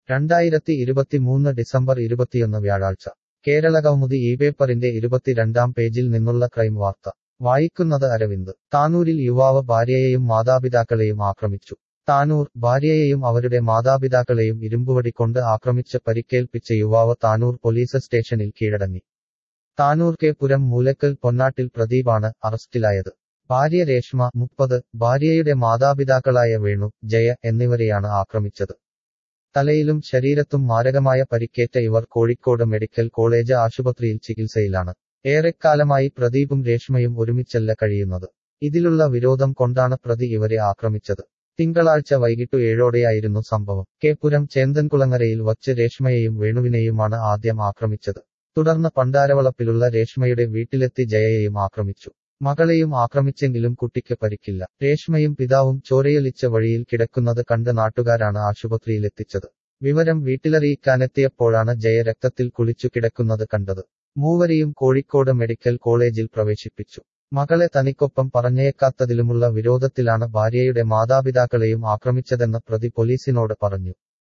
രണ്ടായിരത്തി ഇരുപത്തിമൂന്ന് ഡിസംബർ ഇരുപത്തിയൊന്ന് വ്യാഴാഴ്ച കേരളകൗമുദി ഈ പേപ്പറിന്റെ ഇരുപത്തിരണ്ടാം പേജിൽ നിന്നുള്ള ക്രൈം വാർത്ത വായിക്കുന്നത് അരവിന്ദ് താനൂരിൽ യുവാവ് ഭാര്യയെയും മാതാപിതാക്കളെയും ആക്രമിച്ചു താനൂർ ഭാര്യയെയും അവരുടെ മാതാപിതാക്കളെയും ഇരുമ്പുവടി കൊണ്ട് ആക്രമിച്ച് പരിക്കേൽപ്പിച്ച യുവാവ് താനൂർ പോലീസ് സ്റ്റേഷനിൽ കീഴടങ്ങി താനൂർ കെ പുരം മൂലക്കൽ പൊന്നാട്ടിൽ പ്രദീപാണ് അറസ്റ്റിലായത് ഭാര്യ രേഷ്മ മുപ്പത് ഭാര്യയുടെ മാതാപിതാക്കളായ വേണു ജയ എന്നിവരെയാണ് ആക്രമിച്ചത് തലയിലും ശരീരത്തും മാരകമായ പരിക്കേറ്റ ഇവർ കോഴിക്കോട് മെഡിക്കൽ കോളേജ് ആശുപത്രിയിൽ ചികിത്സയിലാണ് ഏറെക്കാലമായി പ്രദീപും രേഷ്മയും ഒരുമിച്ചല്ല കഴിയുന്നത് ഇതിലുള്ള വിരോധം കൊണ്ടാണ് പ്രതി ഇവരെ ആക്രമിച്ചത് തിങ്കളാഴ്ച വൈകിട്ടു ഏഴോടെയായിരുന്നു സംഭവം കെ പുരം ചേന്തൻകുളങ്ങരയിൽ വച്ച് രേഷ്മയെയും വേണുവിനെയുമാണ് ആദ്യം ആക്രമിച്ചത് തുടർന്ന് പണ്ടാരവളപ്പിലുള്ള രേഷ്മയുടെ വീട്ടിലെത്തി ജയയെയും ആക്രമിച്ചു മകളെയും ആക്രമിച്ചെങ്കിലും കുട്ടിക്ക് പരിക്കില്ല രേഷ്മയും പിതാവും ചോരയൊലിച്ച വഴിയിൽ കിടക്കുന്നത് കണ്ട് നാട്ടുകാരാണ് ആശുപത്രിയിലെത്തിച്ചത് വിവരം വീട്ടിലറിയിക്കാനെത്തിയപ്പോഴാണ് ജയ രക്തത്തിൽ കുളിച്ചു കിടക്കുന്നത് കണ്ടത് മൂവരെയും കോഴിക്കോട് മെഡിക്കൽ കോളേജിൽ പ്രവേശിപ്പിച്ചു മകളെ തനിക്കൊപ്പം പറഞ്ഞേക്കാത്തതിലുമുള്ള വിരോധത്തിലാണ് ഭാര്യയുടെ മാതാപിതാക്കളെയും ആക്രമിച്ചതെന്ന് പ്രതി പോലീസിനോട് പറഞ്ഞു